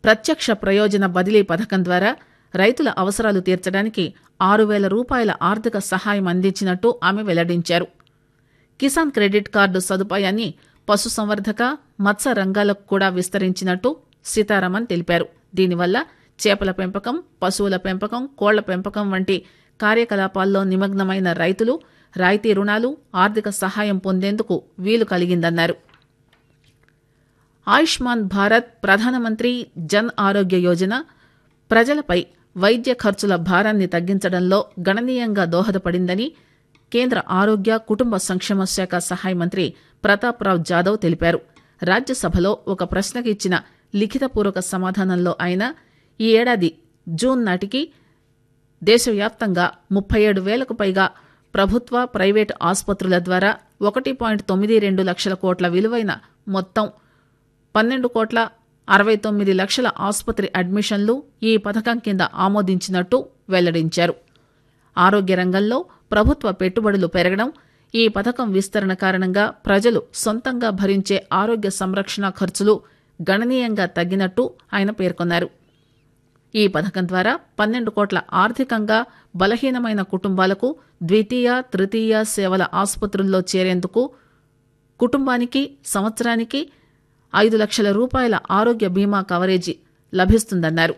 ప్రత్యక్ష ప్రయోజన బదిలీ పథకం ద్వారా రైతుల అవసరాలు తీర్చడానికి ఆరు వేల రూపాయల ఆర్థిక సహాయం అందించినట్టు ఆమె వెల్లడించారు కిసాన్ క్రెడిట్ కార్డు సదుపాయాన్ని పశుసంవర్ధక మత్స్య రంగాలకు కూడా విస్తరించినట్టు సీతారామన్ తెలిపారు దీనివల్ల చేపల పెంపకం పశువుల పెంపకం కోళ్ల పెంపకం వంటి కార్యకలాపాల్లో నిమగ్నమైన రైతులు రాయితీ రుణాలు ఆర్థిక సహాయం పొందేందుకు వీలు కలిగిందన్నారు ఆయుష్మాన్ భారత్ ప్రధానమంత్రి జన్ ఆరోగ్య యోజన ప్రజలపై వైద్య ఖర్చుల భారాన్ని తగ్గించడంలో గణనీయంగా దోహదపడిందని కేంద్ర ఆరోగ్య కుటుంబ సంక్షేమ శాఖ సహాయ మంత్రి ప్రతాప్రావ్ జాదవ్ తెలిపారు రాజ్యసభలో ఒక ప్రశ్నకు ఇచ్చిన లిఖితపూర్వక సమాధానంలో ఆయన ఈ ఏడాది జూన్ నాటికి దేశవ్యాప్తంగా ముప్పై ఏడు వేలకు పైగా ప్రభుత్వ ప్రైవేటు ఆసుపత్రుల ద్వారా ఒకటి పాయింట్ తొమ్మిది రెండు లక్షల కోట్ల విలువైన మొత్తం పన్నెండు కోట్ల అరవై తొమ్మిది లక్షల ఆసుపత్రి అడ్మిషన్లు ఈ పథకం కింద ఆమోదించినట్టు వెల్లడించారు ఆరోగ్య రంగంలో ప్రభుత్వ పెట్టుబడులు పెరగడం ఈ పథకం విస్తరణ కారణంగా ప్రజలు సొంతంగా భరించే ఆరోగ్య సంరక్షణ ఖర్చులు గణనీయంగా తగ్గినట్టు ఆయన పేర్కొన్నారు ఈ పథకం ద్వారా పన్నెండు కోట్ల ఆర్థికంగా బలహీనమైన కుటుంబాలకు ద్వితీయ తృతీయ సేవల ఆసుపత్రుల్లో చేరేందుకు కుటుంబానికి సంవత్సరానికి ఐదు లక్షల రూపాయల ఆరోగ్య బీమా కవరేజీ లభిస్తుందన్నారు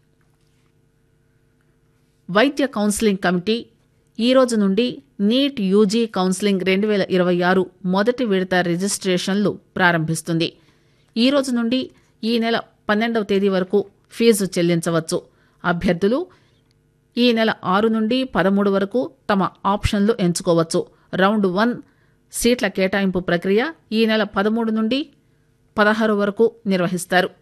వైద్య కౌన్సిలింగ్ కమిటీ ఈ రోజు నుండి నీట్ యూజీ కౌన్సిలింగ్ రెండు వేల ఇరవై ఆరు మొదటి విడత రిజిస్ట్రేషన్లు ప్రారంభిస్తుంది ఈ రోజు నుండి ఈ నెల పన్నెండవ తేదీ వరకు ఫీజు చెల్లించవచ్చు అభ్యర్థులు ఈ నెల ఆరు నుండి పదమూడు వరకు తమ ఆప్షన్లు ఎంచుకోవచ్చు రౌండ్ వన్ సీట్ల కేటాయింపు ప్రక్రియ ఈ నెల పదమూడు నుండి పదహారు వరకు నిర్వహిస్తారు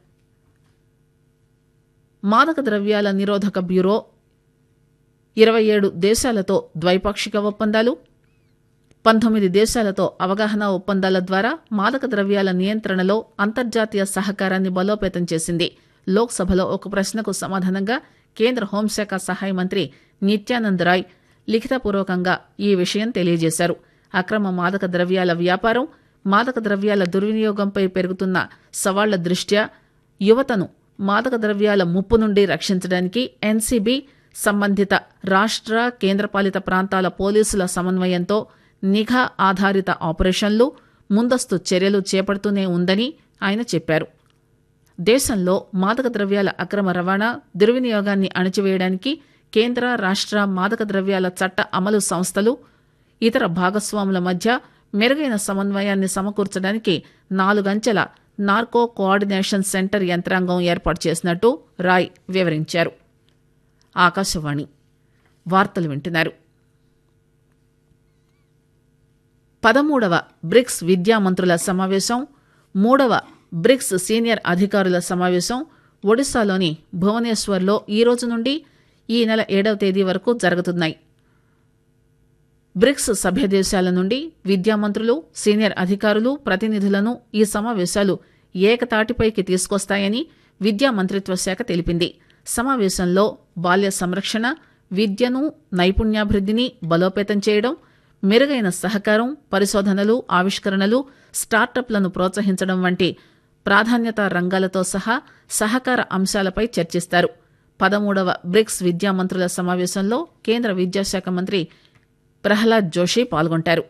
మాదక ద్రవ్యాల నిరోధక బ్యూరో ఇరవై ఏడు దేశాలతో ద్వైపాక్షిక ఒప్పందాలు పంతొమ్మిది దేశాలతో అవగాహన ఒప్పందాల ద్వారా మాదక ద్రవ్యాల నియంత్రణలో అంతర్జాతీయ సహకారాన్ని బలోపేతం చేసింది లోక్సభలో ఒక ప్రశ్నకు సమాధానంగా కేంద్ర హోంశాఖ సహాయ మంత్రి నిత్యానంద్ రాయ్ లిఖితపూర్వకంగా ఈ విషయం తెలియజేశారు అక్రమ మాదక ద్రవ్యాల వ్యాపారం మాదక ద్రవ్యాల దుర్వినియోగంపై పెరుగుతున్న సవాళ్ల దృష్ట్యా యువతను మాదక ద్రవ్యాల ముప్పు నుండి రక్షించడానికి ఎన్సీబీ సంబంధిత రాష్ట్ర కేంద్రపాలిత ప్రాంతాల పోలీసుల సమన్వయంతో నిఘా ఆధారిత ఆపరేషన్లు ముందస్తు చర్యలు చేపడుతూనే ఉందని ఆయన చెప్పారు దేశంలో మాదక ద్రవ్యాల అక్రమ రవాణా దుర్వినియోగాన్ని అణచివేయడానికి కేంద్ర రాష్ట్ర మాదక ద్రవ్యాల చట్ట అమలు సంస్థలు ఇతర భాగస్వాముల మధ్య మెరుగైన సమన్వయాన్ని సమకూర్చడానికి నాలుగంచెల నార్కో కోఆర్డినేషన్ సెంటర్ యంత్రాంగం ఏర్పాటు చేసినట్టు రాయ్ వివరించారు ఆకాశవాణి వార్తలు వింటున్నారు పదమూడవ బ్రిక్స్ విద్యామంత్రుల సమావేశం మూడవ బ్రిక్స్ సీనియర్ అధికారుల సమావేశం ఒడిశాలోని భువనేశ్వర్లో ఈ రోజు నుండి ఈ నెల ఏడవ తేదీ వరకు జరుగుతున్నాయి బ్రిక్స్ సభ్య దేశాల నుండి విద్యామంత్రులు సీనియర్ అధికారులు ప్రతినిధులను ఈ సమావేశాలు ఏకతాటిపైకి తీసుకొస్తాయని విద్యా మంత్రిత్వ శాఖ తెలిపింది సమావేశంలో బాల్య సంరక్షణ విద్యను నైపుణ్యాభివృద్ధిని బలోపేతం చేయడం మెరుగైన సహకారం పరిశోధనలు ఆవిష్కరణలు స్టార్టప్లను ప్రోత్సహించడం వంటి ప్రాధాన్యతా రంగాలతో సహా సహకార అంశాలపై చర్చిస్తారు పదమూడవ బ్రిక్స్ విద్యామంత్రుల సమావేశంలో కేంద్ర విద్యాశాఖ మంత్రి ప్రహ్లాద్ జోషి పాల్గొంటారు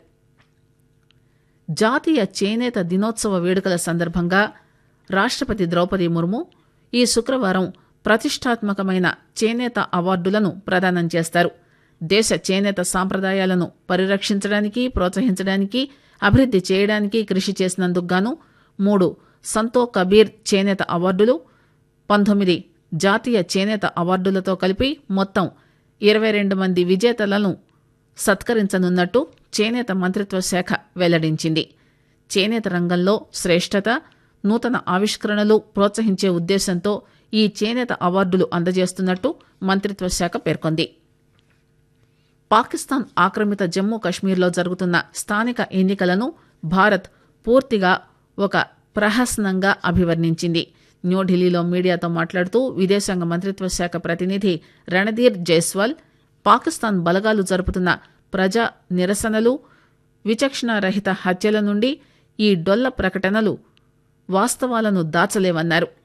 జాతీయ చేనేత దినోత్సవ వేడుకల సందర్భంగా రాష్ట్రపతి ద్రౌపది ముర్ము ఈ శుక్రవారం ప్రతిష్టాత్మకమైన చేనేత అవార్డులను ప్రదానం చేస్తారు దేశ చేనేత సాంప్రదాయాలను పరిరక్షించడానికి ప్రోత్సహించడానికి అభివృద్ది చేయడానికి కృషి చేసినందుకు గాను మూడు సంతో కబీర్ చేనేత అవార్డులు పంతొమ్మిది జాతీయ చేనేత అవార్డులతో కలిపి మొత్తం ఇరవై రెండు మంది విజేతలను సత్కరించనున్నట్టు చేనేత మంత్రిత్వ శాఖ వెల్లడించింది చేనేత రంగంలో శ్రేష్టత నూతన ఆవిష్కరణలు ప్రోత్సహించే ఉద్దేశంతో ఈ చేనేత అవార్డులు అందజేస్తున్నట్టు మంత్రిత్వ శాఖ పేర్కొంది పాకిస్తాన్ ఆక్రమిత జమ్మూ కశ్మీర్లో జరుగుతున్న స్థానిక ఎన్నికలను భారత్ పూర్తిగా ఒక ప్రహసనంగా అభివర్ణించింది న్యూఢిల్లీలో మీడియాతో మాట్లాడుతూ విదేశాంగ మంత్రిత్వ శాఖ ప్రతినిధి రణధీర్ జైస్వాల్ పాకిస్తాన్ బలగాలు జరుపుతున్న ప్రజా నిరసనలు విచక్షణారహిత హత్యల నుండి ఈ డొల్ల ప్రకటనలు వాస్తవాలను దాచలేవన్నారు